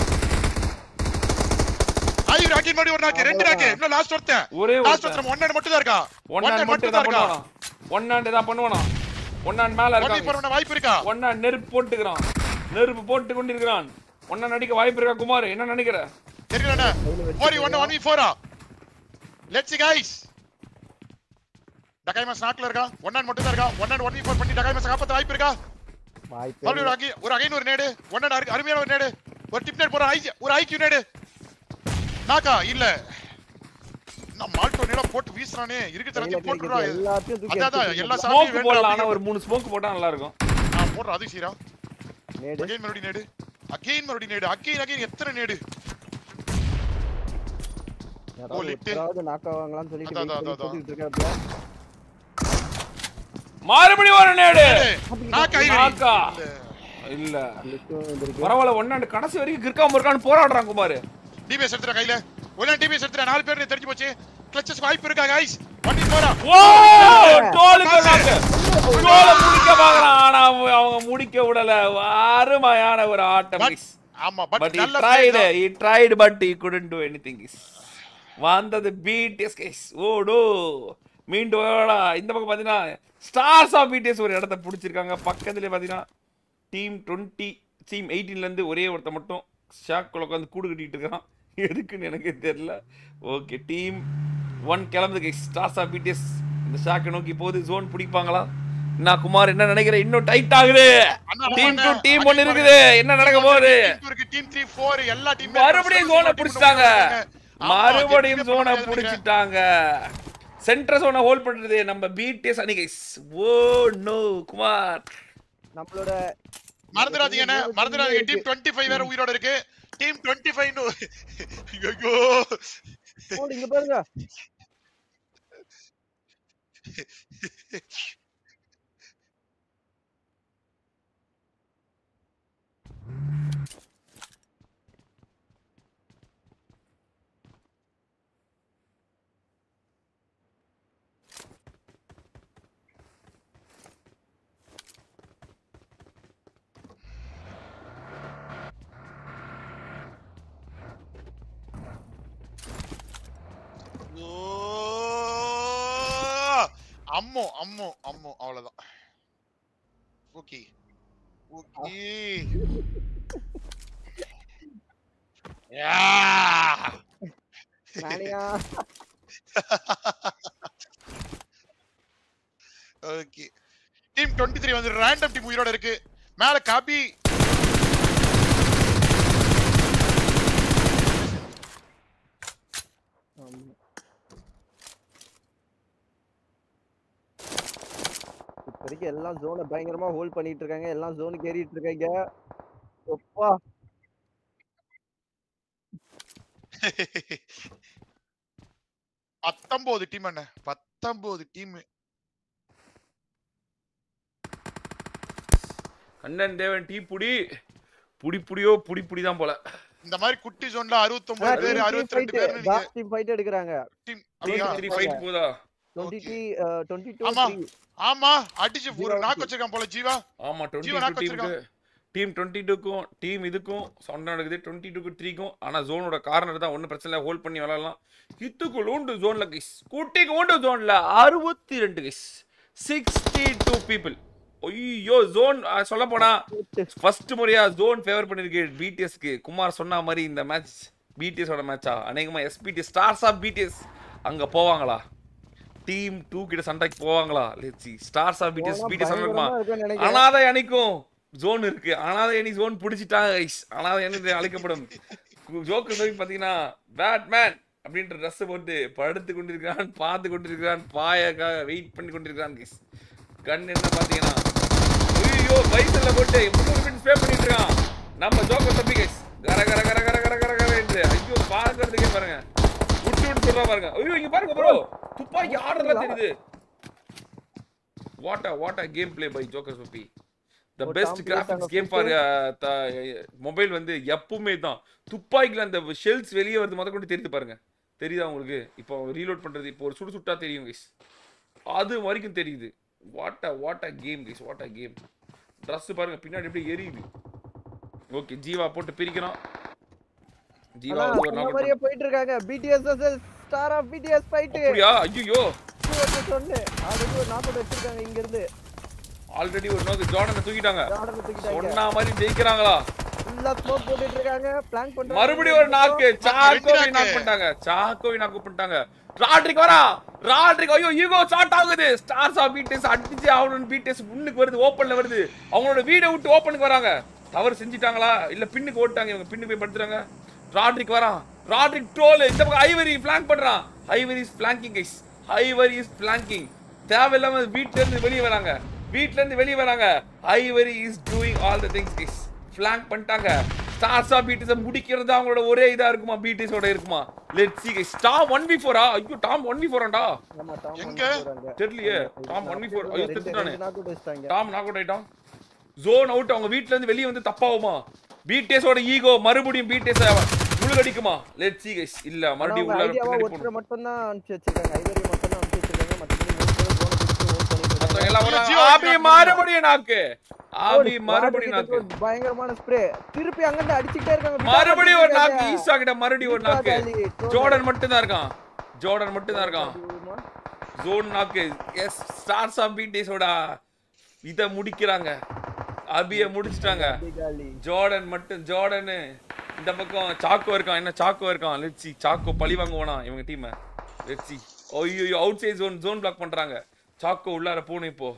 ஐயோ, ராக்கெட் மாதிரி ஒரு நாக்கு. ரெண்டு நாக்கு. இன்னும் last ஒருத்தன். ஒரே Last ஒருத்தன். ஒருத்தன். one hand மட்டும் தான் இருக்கா. ஒன் One hand ஹேண்ட் மட்டும் மட்டும் தான் தான் இருக்கா. பண்ணுவானா ஒன் ஹேண்ட் தான் பண்ணுவானா ஒன் ஹேண்ட் மேல One இருக்காங்க for one வாய்ப்பு இருக்கா? ஒன் ஹேண்ட் நெருப்பு போட்டுக்கிறான் நெருப்பு போட்டு கொண்டிருக்கிறான் ஒன்ன நடிக்க வாய்ப்பு இருக்கா குமார் என்ன நினைக்கிற தெரியலண்ணே. ஓடி, one one v four ஆ? Let's see, guys. டக்காய் மாஸ் நாக்குல இருக்கா ஒன் ஹேண்ட் மட்டும் தான் இருக்கா ஒன் ஹேண்ட் ஒன் ஃபோர் பண்ணி டக்காய் மாஸ் காப்பாத்த வாய்ப்பு இருக்கா வாய்ப்பே மறுபடியும் இல்ல. ஒரு அகை ஒரு அகைன் ஒரு நேடு ஒன் ஹேண்ட் அருமையான ஒரு நேடு ஒரு டிப் நேட் போற ஐ ஒரு ஐக்யூ நேடு நாக்கா இல்ல நான் மால்டோ நேடா போட்டு வீசுறானே இருக்கு கையில தரத்தி போட்டுறா கிடைக்கிறது எல்லாத்தையும் தூக்கி அதான், அதான், எடுத்து எல்லா வச்சிருக்காங்க. சாமியும் ஸ்மோக் போடலாம் ஆனா வேண்டாம் ஒரு மூணு ஸ்மோக் போட்டா நல்லா இருக்கும் நான் போடுற அது சீரா நேடு அகைன் மறுபடியும் நேடு அகைன் மறுபடியும் நேடு அகைன் அகைன் எத்தனை நேடு யாராவது லிட்டு. ஒருத்தராவது knock ஆவாங்களான்னு சொல்லிட்டு அதான், wait அதான், பண்ணி அதான். சுத்திட்டு இருக்காப்புல. மறுபடியும் ஒரு நேடு நாக்கா நாக்கா. இல்ல லிட்டும் இது இருக்கு. பரவாயில்ல ஒன்னாண்டு கடைசி வரைக்கும் கிறுக்காம இருக்கான்னு போராடுறான் குமார் டிபிஎஸ் எடுத்துற கையில ஒன்னு டிபிஎஸ் எடுத்துற நாலு பேர் தெரிஞ்சு போச்சு கிளச்சஸ் வாய்ப்பு இருக்கா கைஸ் பண்ணி போறா ஓ டோலுக்கு நாக்கு டோல முடிக்க பாக்குறான் ஆனா அவங்க அவங்க முடிக்க விடல அருமையான ஒரு ஆட்டம் பட் ஆமா பட் பட் he நல்ல tried play தான். he tried but he couldn't do anything is வந்தது பிடிஎஸ் கேஸ் ஓடோ மீண்டும் வாடா. இந்த பக்கம் பார்த்தீங்கன்னா ஸ்டார்ஸ் ஆஃப் பிடிஎஸ் ஒரு இடத்த பிடிச்சிருக்காங்க பக்கத்துல பார்த்தீங்கன்னா டீம் டுவெண்ட்டி டீம் எயிட்டீன்லேருந்து ஒரே ஒருத்த மட்டும் ஷாக்குள்ள உட்காந்து கூடு கட்டிட்டு இருக்கான் எதுக்குன்னு எனக்கு தெரியல ஓகே டீம் ஒன் கிளம்புது கேஸ் ஸ்டார்ஸ் ஆஃப் பிடிஎஸ் இந்த ஷாக்கை நோக்கி போகுது ஜோன் பிடிப்பாங்களா என்ன குமார் என்ன நினைக்கிற இன்னும் டைட் ஆகுது அண்ணா, டீம் டு அண்ணா, டீம் அடி ஒன்னு பாருங்க. இருக்குது என்ன நடக்க போகுது Team two இருக்கு, team three, four, எல்லா team மறுபடியும் team zone அ team புடிச்சிட்டாங்க. ஆமா, மறுபடியும் எதுவுமே ஜோனை பண்ண முடியாதுன்னு புடிச்சிட்டாங்க சென்டர் ஜோனை ஹோல்ட் பண்றது நம்ம பிடிஎஸ் அணி கைஸ் ஓ நோ குமார் நம்மளோட மறந்துடாதீங்க அண்ணா, இருக்கு. மறந்துடாதீங்க டீம் 25 வேற உயிரோட இருக்கு டீம் 25 னு ஐயோ ஓ, இங்க பாருங்க ஓ! அம்மோ அம்மோ அம்மோ அவ்வளவுதான் ஓகே ஓகே யா நானியா ஓகே டீம் 23 வந்து ரேண்டம் டீம் உயிரோட இருக்கு மேல காபி ஆமா. இப்போதைக்கு எல்லாம் ஜோனை பயங்கரமா ஹோல்ட் பண்ணிட்டு இருக்காங்க எல்லாம் ஜோனுக்கு ஏறிட்டு இருக்காங்க ஒப்பா பத்தொன்பது டீம் என்ன பத்தொன்பது டீம் கண்ணன் தேவன் டீ புடி புடி புடியோ புடி புடி தான் போல இந்த மாதிரி குட்டி ஜோன்ல 69 பேர் 62 பேர் டாக் டீம் ஃபைட் எடுக்கறாங்க டீம் த்ரீ அப்படியா த்ரீ ஃபைட் போதா 22 22 ஆமா. 3 ஆமா அடிச்சு ஒரு ஜீவா நாக்கு வச்சிருக்கான் போல ஜீவா ஆமா டுவெண்ட்டி ஜீவன் டூ knock டீமுக்கு டீம் டுவெண்ட்டி டூக்கும் டீம் இதுக்கும் சண்டை நடக்குது டுவெண்ட்டி டூக்கு த்ரீக்கும் ஆனா ஜோனோட கார்னர் தான் ஒன்றும் பிரச்சனை இல்லை ஹோல்ட் பண்ணி விளாடலாம் இத்துக்குள் உண்டு ஜோன்ல கைஸ் குட்டிக்கு உண்டு ஜோன்ல அறுபத்தி ரெண்டு கைஸ் சிக்ஸ்டி டூ பீப்புள் ஐயோ ஜோன் சொல்ல போனா ஃபர்ஸ்ட் முறையா ஜோன் ஃபேவர் பண்ணிருக்கு பிடிஎஸ்க்கு குமார் சொன்ன மாதிரி இந்த மேட்ச் பிடிஎஸோட மேட்சா அநேகமா எஸ்பிடி ஸ்டார்ஸ் ஆஃப் பிடிஎஸ் அங்க போவாங்களா டீம் டூ கிட்ட சண்டைக்கு போவாங்களா let's see stars of BTS போனா பிடிஎஸ் இருக்குமா பயங்கரமா இருக்கும்னு நினைக்கிறேன் அனாதை அணிக்கும் ஜோன் இருக்கு அனாதை அணி ஜோன் பிடிச்சிட்டாங்க guys. அனாதை அணி அழைக்கப்படும் ஜோக்கு நோய் பார்த்தீங்கன்னா பேட்மேன் அப்படின்ற ட்ரெஸ் போட்டு படுத்து கொண்டிருக்கிறான் பார்த்து கொண்டிருக்கிறான் பாயக்காக வெயிட் பண்ணி கொண்டிருக்கிறான் கைஸ் கண் என்ன பார்த்தீங்கன்னா ஐயோ பைசல்ல போட்டு முன்னூறு மினிட்ஸ் பே பண்ணிட்டு இருக்கான் நம்ம ஜோக்கர் தம்பி கைஸ் கர கர கர கர கர கர கர என்று ஐயோ பார்க்கறதுக்கே பாருங்க விட்டு விட்டு சொல்றா பாருங்க ஐயோ இங்க பாருங்க ப்ரோ துப்பாக்கி ஆடுறதா தெரியுது what a what a game play by Joker சுப்பி த ஒரு best Tom graphics Cruise game for mobile வந்து எப்பவுமே தான் துப்பாக்கில அந்த ஷெல்ஸ் வெளியே வருது முத கொண்டு தெரியுது பாருங்க தெரியுதா உங்களுக்கு இப்போ ரீலோட் பண்றது இப்போ ஒரு சுடு சுட்டா தெரியும் கைஸ் அது வரைக்கும் தெரியுது what a what a game guys what a game dress பாருங்க பின்னாடி எப்படி எரியுது ஓகே ஜீவா போட்டு பிரிக்கிறோம் ஜீவா ஆனா, வந்து ஒரு சொன்ன knock மாதிரியே போயிட்டு இருக்காங்க BTS star of BTS fight அப்படியா ஐயோ சொன்னு ஆல்ரெடி ஒரு நாக் அவுட் வச்சிருக்காங்க இங்க இருந்து ஆல்ரெடி ஒரு நோக்கு ஜார்டனை தூக்கிட்டாங்க ஜார்டனை தூக்கிட்டாங்க சொன்ன மாதிரி ஜெயிக்கிறாங்களா ஃபுல்லா ஸ்மோக் போட்டுட்டு இருக்காங்க பிளான் பண்றாங்க மறுபடியும் ஒரு நாக்கு சாக்கோவை knock. நாக் பண்ணிட்டாங்க சாக்கோவை நாக் பண்ணிட்டாங்க ராட்ரிக் வரா ராட்ரிக் ஐயோ ஈகோ ஸ்டார்ட் ஆகுது ஸ்டார்ஸ் ஆஃப் பிடிஎஸ் அடிச்சு ஆகணும் பிடிஎஸ் முன்னுக்கு வருது ஓப்பன்ல வருது அவங்களோட வீடை விட்டு ஓப்பனுக்கு வராங்க தவறு செஞ்சிட்டாங்களா இல்ல பின்னுக்கு ஓட்டாங்க இவங்க பின்னு போய் படுத்துறாங்க ராட்ரிக் வரான் ராட்ரிக் ட்ரோல் இந்த பக்கம் ஐவரி ஃபிளாங்க் பண்றான் Ivory is flanking guys Ivory is flanking தேவையில்லாம வீட்ல இருந்து வெளியே வராங்க வீட்ல இருந்து வெளியே வராங்க Ivory is doing all the things guys flank பண்ணிட்டாங்க ஸ்டார்ஸா பிடிஎஸ் முடிக்கிறது அவங்களோட ஒரே இதா இருக்குமா பிடிஎஸோட இருக்குமா let see guys Tom 1v4 ஆ ஐயோ டாம் 1v4 ஆண்டா ஆமா டாம் எங்க? தெரியலையே டாம் 1v4 ஐயோ ரெண்டு செத்துட்டானே நாக் அவுட் வச்சிட்டாங்க டாம் நாக் அவுட் ஆயிட்டான் ஜோன் அவுட் அவங்க வீட்ல இருந்து வெளிய வந்து தப்பாவுமா பிடிஎஸோட ஈகோ மறுபடியும் பிடிஎஸ் முழுகடிக்குமா லெட் சி கைஸ் இல்ல மறுபடியும் அவங்க உள்ள ஐடியாவா பின்னாடி ஒருத்தரை போகணும் மட்டும் தான் அனுப்பிச்சு வச்சிருக்காங்க ஐவரி மட்டும் தான் அனுப்பிச்சு வச்சிருக்காங்க மத்தபடி மூணு பேரும் போன பிடிச்சு ஹோல்ட் பண்ணிட்டு மத்தவங்க இருக்காங்க எல்லாம் ஐயோ, வராங்க. ஜீவா ஆபி knock மறுபடியும் நாக்கு ஆபி ஒரு மறுபடியும் வாட்டர் நாக்கு கிட்ட ஒரு பயங்கரமான ஸ்ப்ரே திருப்பி அங்கிருந்து அடிச்சிட்டே இருக்காங்க விட்டா மறுபடியும் ஒரு நாக்கு மாட்டிக்கிறாங்க. ஈசா கிட்ட மறுபடியும் ஒரு விட்டா நாக்கு காலி, troll. ஜோர்டன் மட்டும் தான் இருக்கான் ஜோர்டன் மட்டும் தான் இருக்கான் ஆமா. ஜோன் நாக்கு எஸ் ஸ்டார்ஸ் ஆஃப் பிடிஎஸோட இத முடிக்கிறாங்க அபிய முடிச்சிட்டாங்க காலி, காலி. ஜோர்டன் மட்டும் ஜோர்டனு இந்த பக்கம் சாக்கோ இருக்கான் என்ன சாக்கோ இருக்கான் லெட்ஸி சாக்கோ பழி வாங்குவானா இவங்க டீமை லெட்ஸி ஐயோ outside zone zone block பண்றாங்க சாக்கோ உள்ளார போகணும் இப்போ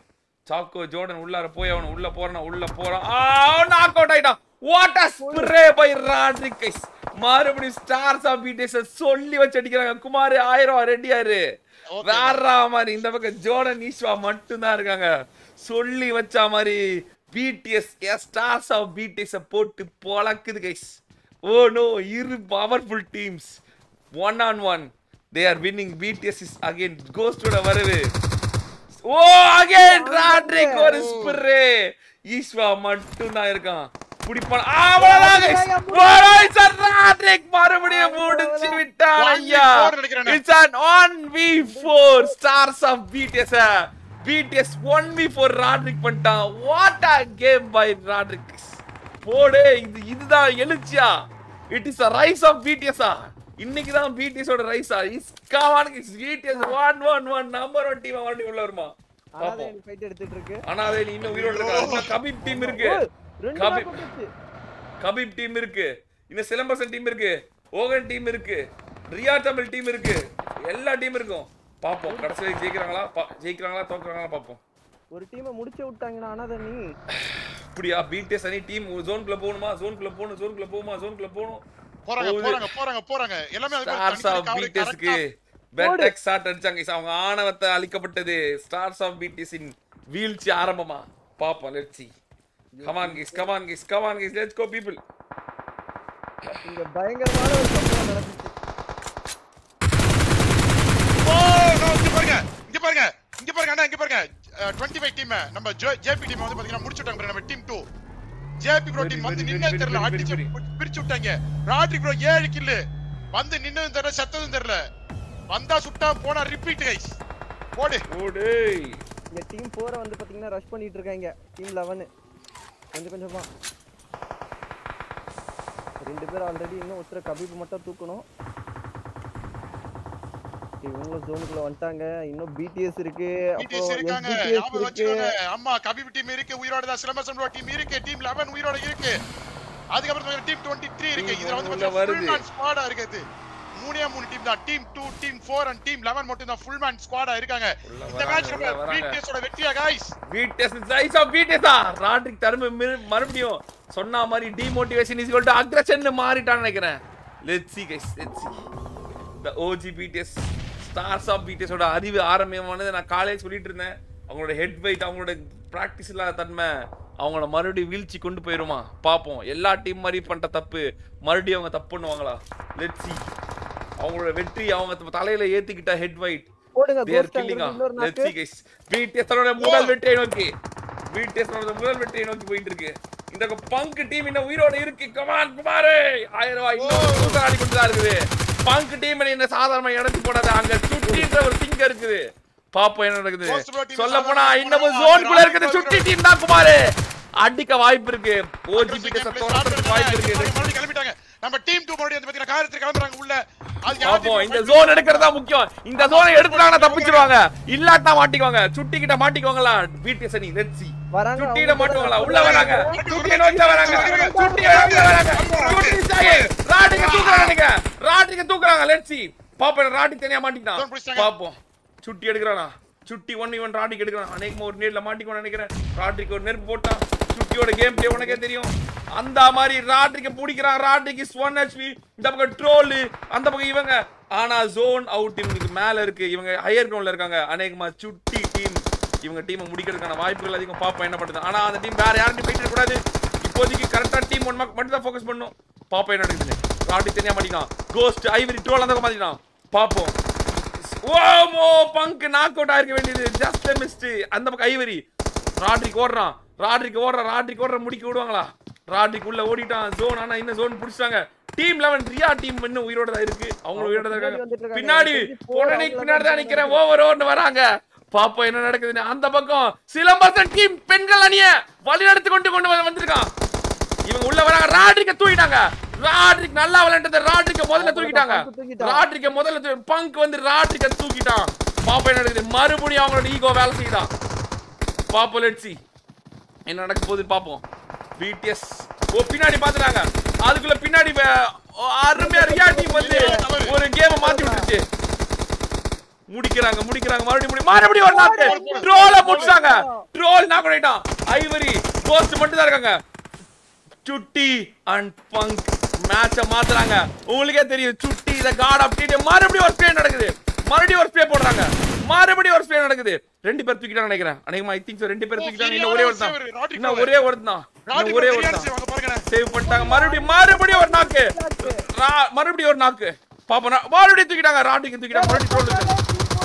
சாக்கோ ஜோர்டன் உள்ளார போய் அவன் உள்ள போறான் உள்ள போறான் ஆ நாக் அவுட் ஆயிட்டான் what a spray by Rodrick's மறுபடியும் ஸ்டார்ஸ் ஆஃப் பிடிஎஸ் சொல்லி வச்சு அடிக்கிறாங்க குமார் ஆயிரம் ரெடியாரு Okay. வேற மாதிரி இந்த பக்கம் ஜோர்டன் ஈஸ்வா மட்டும் தான் இருக்காங்க சொல்லி வச்ச மாதிரி பிடிஎஸ் ஸ்டார்ஸ் ஆஃப் பிடிஎஸ் போட்டு பொளக்குது கைஸ் ஓ நோ இரு powerful teams one on one they are winning BTS is again கோஸ்டோட வருது ஓ அகைன் ராட்ரிக் ஒரு ஸ்பிரே ஈஸ்வா மட்டும் தான் இருக்கான் புடிப்பான் அவ்வளவுதான் guys. ஓ, சார் ராட்ரிக் மறுபடியும் முடிச்சு விட்டான் One ஐயா v four நினைக்கிறேன். It's an 1v4 stars of BTS BTS 1v4 Rodrick பண்ணிட்டான் what a game by Rodrick போடு இது இதுதான் எழுச்சியா it is a rise of பிடிஎஸ்ஆ இன்னைக்கு தான் பிடிஎஸ் ஓட ரைஸா is come on BTS 111 number 1 team மறுபடியும் உள்ள வருமா அனாதை பாப்போம் ஃபைட் எடுத்துட்டு இருக்கு ஆனா அது இன்னும் உயிரோட இருக்கா இன்னும் கபீப் டீம் இருக்கு ஓ, ரெண்டு கபீப். knock out ஆச்சு. கபீப் டீம் இருக்கு இன்னும் சிலம்பரசன் டீம் இருக்கு ஓகன் டீம் இருக்கு ரியா தமிழ் டீம் இருக்கு எல்லா டீம் இருக்கும் பாப்போம் கடைசியில ஜெயிக்கிறாங்களா பா- ஜெயிக்கிறாங்களா தோக்குறாங்களா பாப்போம் ஒரு டீமை முடிச்சு விட்டாங்கண்ணா அனாதை நீ இப்படியா பிடிஎஸ் அணி டீம் ஜோன்குள்ள போகணுமா ஜோன்குள்ள போகணும் ஜோன்குள்ள போகுமா ஜோன்குள்ள போகணும் போறாங்க போகுது. போறாங்க போறாங்க போறாங்க எல்லாமே அது மாதிரி ஸ்டார்ஸ் ஆஃப் தனித்தனி cover பிடிஎஸ்க்கு correct பெட்டெக் ஷாட் அடிச்சாங்க guys. அவங்க ஆணவத்தை அழிக்கப்பட்டது ஸ்டார்ஸ் ஆஃப் பிடிஎஸின் வீழ்ச்சி ஆரம்பமா பாப்போம் let's see come on guys come on guys come on guys let's go people இங்க பயங்கரமான ஒரு சம்பவம் நடந்துச்சு ஓ no, இங்க பாருங்க இங்க பாருங்க இங்க பாருங்க அண்ணா இங்க பாருங்க டுவெண்ட்டி ஃபைவ் டீம் நம்ம ஜேபி டீம் வந்து பாத்தீங்கன்னா முடிச்சுட்டாங்க பாருங்க, நம்ம team two JP bro Very, team very, வந்து very, நின்னே very, தெரியல very, அடிச்சு very. பி- பிரிச்சு விட்டாங்க ராட்ரி ப்ரோ ஏழு கில்லு வந்து நின்னதும் தெரியல செத்ததும் தெரியல வந்தா சுட்டா போனா ரிப்பீட் கைஸ் போடு ஓடேய் இந்த டீம் ஃபோரை வந்து பாத்தீங்கன்னா ரஷ் பண்ணிட்டு இருக்காங்க டீம் லெவனு கொஞ்சம் கொஞ்சமா ரெண்டு பேர் ஆல்ரெடி இன்னும் ஒருத்தர் கபீப் மட்டும் தூக்கணும் இவங்களும் ஜோனுக்குள்ள வந்துட்டாங்க இன்னும் பிடிஎஸ் இருக்கு பிடிஎஸ் அப்புறம் இருக்காங்க SBTS ஞாபகம் இருக்கு வச்சுக்கோங்க அம்மா கபிபி டீம் இருக்கு உயிரோட தான் சிலம்பரம் ப்ரோ டீம் இருக்கு டீம் 11 உயிரோட இருக்கு அதுக்கப்புறம் டீம் 23 இருக்கு Team இதுல வந்து உள்ள பாத்தீங்கன்னா வருது. ஃபுல் மேன் ஸ்குவாடா இருக்குது மூணே மூணு டீம் தான் டீம் 2 டீம் 4 அண்ட் டீம் 11 மட்டும் தான் ஃபுல் மேன் ஸ்குவாடா இருக்காங்க உள்ள இந்த வராங்க, மேட்ச் உள்ள நம்ம வராங்க. பிடிஎஸ் ஓட வெற்றியா गाइस பிடிஎஸ் சைஸ் ஆஃப் பிடிஎஸ்ஆ ராட்ரிக் தரும மறுபடியும் சொன்ன மாதிரி demotivation is equal to aggression மாறிட்டான்னு நினைக்கிறேன் let's see guys let's see the OG BTS stars of பிடிஎஸோட அறிவு ஆரம்பமானது நான் காலேஜ் சொல்லிட்டு இருந்தேன் அவங்களோட ஹெட் வெயிட் அவங்களோட ப்ராக்டிஸ் இல்லாத தன்மை அவங்கள மறுபடியும் வீழ்ச்சி கொண்டு போயிருமா பார்ப்போம் எல்லா டீம் மாதிரி பண்ணிட்ட தப்பு மறுபடியும் அவங்க தப்பு பண்ணுவாங்களா லெட்ஸ் see அவங்களோட வெற்றி அவங்க தலையில ஏத்திக்கிட்ட ஹெட் வெயிட் போடுங்க they are கோஸ்ட் killing அங்க இன்னொரு let's நாக்கு see guys BTS தன்னோட முதல் வெற்றியை நோக்கி BTS தன்னோட முதல் வெற்றியை நோக்கி போயிட்டு இருக்கு இந்த பங்க் டீம் இன்னும் உயிரோட இருக்கு கமான் குமாரே ஆயிரம் ரூபாய் இன்னும் சூப்பராடி கொண்டு தான் இருக்குது பங்க் டீம் என்ன சாதாரண இடத்து போடாத அங்க சுட்டின்ற ஒரு திங்க இருக்குது பாப்போம் என்ன நடக்குது Ghost Bro team சொல்ல போனா சாதாரண இன்னமும் போனா, ஜோனுக்குள்ள ராணி இருக்குது Ghost சுட்டி Bro. டீம் தான் குமாரே அடிக்க வாய்ப்பு இருக்கு ஓஜி பிடிஎஸ் தோறதுக்கு வாய்ப்பு இருக்கு மறுபடியும் கிளம்பிட்டாங்க நம்ம டீம் 2 மறுபடியும் வந்து பாத்தீங்கன்னா காரியத்துக்கு கிளம்புறாங்க உள்ள அது யார் பாப்போம் team இந்த fight ஜோன் எடுக்கிறதா முக்கியம் இந்த ஜோனை எடுத்துட்டாங்கன்னா தப்பிச்சிருவாங்க இல்லாட்டா மாட்டிக்குவாங்க சுட்டி கிட்ட மாட்டிக்குவாங்களா பிடிஎஸ் அணி லெட்ஸ் see வராங்க சுட்டியிட அவங்க மாட்டுவாங்களா கூட உள்ள வராங்க சுட்டியை நோக்கி தான் வராங்க சுட்டியை நோக்கி தான் வராங்க சுட்டி சாயே ராட்டிங்க தூக்குறாங்க நீங்க ராட்டிங்க தூக்குறாங்க லெட்ஸ் see பாப்போம் ராட்டி தனியா மாட்டிக்கிட்டான் Zone பிடிச்சிட்டாங்க. பாப்போம் சுட்டி எடுக்கறானா சுட்டி ஒன் இவன் ராட்டிக்கு எடுக்கிறான் அநேகமா ஒரு நேர்ல மாட்டிக்குவான்னு நினைக்கிறேன் ராட்டிக்கு ஒரு நெருப்பு போட்டான் சுட்டியோட கேம் பிளே உனக்கே தெரியும் அந்த மாதிரி ராட்ரிக்க பிடிக்கிறான் ராட்ரிக்கு ஒன் ஹெச்பி இந்த பக்கம் ட்ரோல் அந்த பக்கம் இவங்க ஆனா ஜோன் அவுட் இவங்களுக்கு மேல இருக்கு இவங்க ஹையர் கிரவுண்ட்ல இருக்காங்க அநேகமா சுட்டி டீம் இவங்க டீமை முடிக்கிறதுக்கான வாய்ப்புகள் அதிகம் பாப்போம் என்ன பண்ணுது ஆனா அந்த டீம் வேற யாரும் போயிட்டு கூடாது இப்போதைக்கு கரெக்டா டீம் ஒன் மட்டும் தான் ஃபோக்கஸ் பண்ணும் பாப்போம் என்ன நடக்குதுன்னு ராட்டி தனியா மாட்டிக்கலாம் கோஸ்ட் ஐவரி ட்ரோல் அந்த பக்கம் மாட்டிக்கலாம் பாப்போம் ஓமோ பங்க் நாக் அவுட் ஆயிருக்க வேண்டியது ஜஸ்ட் மிஸ்ட் அந்த பக்கம் ஐவரி ராட்ரிக் ஓடுறான் ராட்ரிக் ஓடுறான் ராட்ரிக் ஓடுற முடிக்க விடுவாங்களா ராட்ரிக் உள்ள ஓடிட்டான் ஜோன் ஆனா இன்னும் ஜோன் புடிச்சிட்டாங்க டீம் லெவன் ரியா டீம் இன்னும் உயிரோட தான் இருக்கு அவங்க உயிரோட தான் பின்னாடி வந்துட்டு இருக்காங்க இருக்காங்க. பின்னாடி தெரிஞ்சு போர் உடனே அவங்கள பின்னாடி தான் தான் நிக்கிறேன் ஓவர் ஓவர்னு வராங்க பாப்போம் என்ன நடக்குதுன்னு அந்த பக்கம் சிலம்பரசன் டீம் பெண்கள் அணிய வழிநடத்தி கொண்டு கொண்டு வந்து- வந்திருக்கான் இவங்க உள்ள வராங்க ராட்ரிக்க தூக்கிட்டாங்க ராட்ரிக் நல்லா விளையாண்டது ராட்ரிக்க முதல்ல தூக்கிட்டாங்க பங்கு தூக்கிட்டான். ராட்ரிக்க முதல்ல தூ- பங்க் வந்து ராட்ரிக்க தூக்கிட்டான் பாப்போம் என்ன நடக்குது மறுபடியும் அவங்களோட ஈகோ வேலை செய்யுதான் பாப்போம் லெட்ஸி என்ன நடக்க போகுது பாப்போம் பிடிஎஸ் ஓ பின்னாடி பாத்துட்டாங்க அதுக்குள்ள பின்னாடி வே- ஓ, அருமையா ரியா டீம் வந்து ஒரு கேம் மாத்தி விட்டுருச்சு முடிக்கிறாங்க முடிக்கிறாங்க மறுபடியும் முடி மறுபடியும் ஒரு நாக்கு ட்ரோல முடிச்சாங்க ட்ரோல் நாக் பண்ணிட்டான் ஐவரி கோஸ்ட் மட்டும் தான் இருக்காங்க சுட்டி அண்ட் பங்க் மேட்ச மாத்துறாங்க உங்களுக்கே தெரியும் சுட்டி த காட் ஆஃப் டிடி மறுபடியும் ஒரு ஸ்ப்ரே நடக்குது மறுபடியும் ஒரு ஸ்ப்ரே போடுறாங்க மறுபடியும் ஒரு ஸ்ப்ரே நடக்குது ரெண்டு பேர் தூக்கிட்டாங்க நினைக்கிறேன் அநேகமா ஐ திங்க் ரெண்டு பேர் தூக்கிட்டாங்க இன்னும் ஒரே ஒருத்தன் இன்னும் ஒரே ஒருத்தன் இன்னும் ஒரே ஒருத்தன் வாங்க பாருங்க சேவ் பண்ணிட்டாங்க மறுபடியும் மறுபடியும் ஒரு நாக்கு ரா- மறுபடியும் ஒரு நாக்கு பாப்பா நான் மறுபடியும் தூக்கிட்டாங்க ராட்டிக்கு தூக்கிட்டாங்க மறுபடியும் ட்ரோல்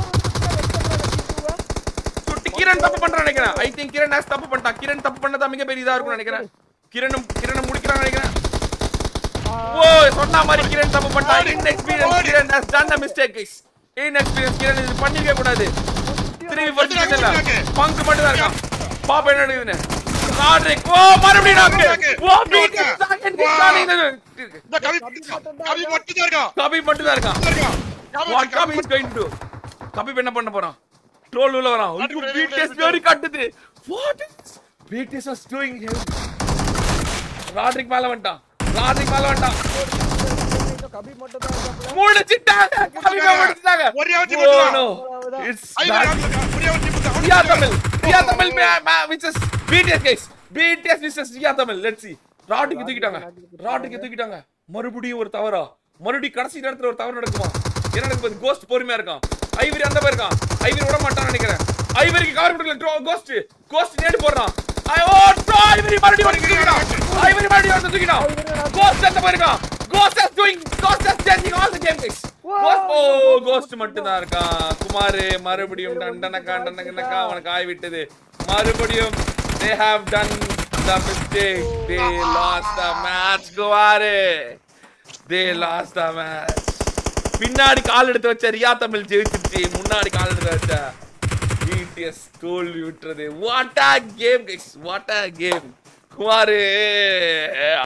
சுட்டி கிரண் தப்பு பண்றான் நினைக்கிறேன் ஐ திங்க் கிரண் has தப்பு பண்ணிட்டான் கிரண் தப்பு பண்ணதா மிகப்பெரிய இதா இருக்கும் நினைக்கிறேன் கிரணும் கிரணம் முடிக்கிறான் நினைக்கிறேன் ஓ சொன்ன மாதிரி கிரண் தப்பு பண்ணிட்டான் inexperienced Kiran has done a mistake guys inexperienced Kiran இது பண்ணிருக்க கூடாது திரும்பி படிச்சு இல்ல பங்கு மட்டும் தான் இருக்கான் பாப்பா என்ன நடக்குதுன்னு ராட்ரிக் ஓ மறுபடியும் நாக்கு ஓ பீட் செகண்ட் இந்த கவி கவி மட்டும் தான் இருக்கான் கபி மட்டும் தான் இருக்கான் இருக்கான் what Gabi is going to Gabi என்ன பண்ண போறான் ட்ரோல் உள்ள வரான் ஐயோ பிடிஎஸ் வேரி கட்டுது what is BTS was doing here Rodrick மேல வந்துட்டான் ராட்ரிக் மேல வந்துட்டான் கபி மட்டும் தான் இருக்காப்ல. முடிச்சிட்டாங்க கபி மேல முடிச்சிட்டாங்க ஒரே ஆச்சு ஓ மட்டும் நோ அவ்வளவுதான். இட்ஸ் ஐவர் ஆத்துல ஒரே ஒரு நிமிஷம் Riya Tamil Riya Tamil which is BTS guys BTS versus Riya Tamil let's see ராட்டுக்கு தூக்கிட்டாங்க ராட்டுக்கு தூக்கிட்டாங்க மறுபடியும் ஒரு தவறா மறுபடியும் கடைசி நேரத்துல ஒரு தவறு நடக்குமா என்ன நடக்கும் கோஸ்ட் பொறுமையா இருக்கான் ஐவரி அந்த மாதிரி இருக்கான் ஐவரி விட மாட்டான்னு நினைக்கிறேன் ஐவரிக்கு கவர் கொடுக்கல கோஸ்ட் கோஸ்ட் நேடு போடுறான் ஐ ஓ ஐவரி மறுபடியும் ஒருத்தன் தூக்கிட்டான் ஐவரி மறுபடியும் ஒருத்தன் தூக்கிட்டான் கோஸ்ட் அந்த மாதிரி இருக்கான் Ghost is doing Ghost is changing all the game guys Ghost oh Ghost மட்டும் தான் இருக்கான் குமார் மறுபடியும் டண்டனக்கா டண்டனக்கா அவனுக்கு ஆய் விட்டது மறுபடியும் they have done the mistake they lost the match Kumar they lost the match பின்னாடி கால் எடுத்து வச்ச ரியா தமிழ் ஜெயிச்சிருச்சு முன்னாடி கால் எடுத்து வச்ச பிடிஎஸ் தோல்வி விட்டுறது what a game guys what a game Kumar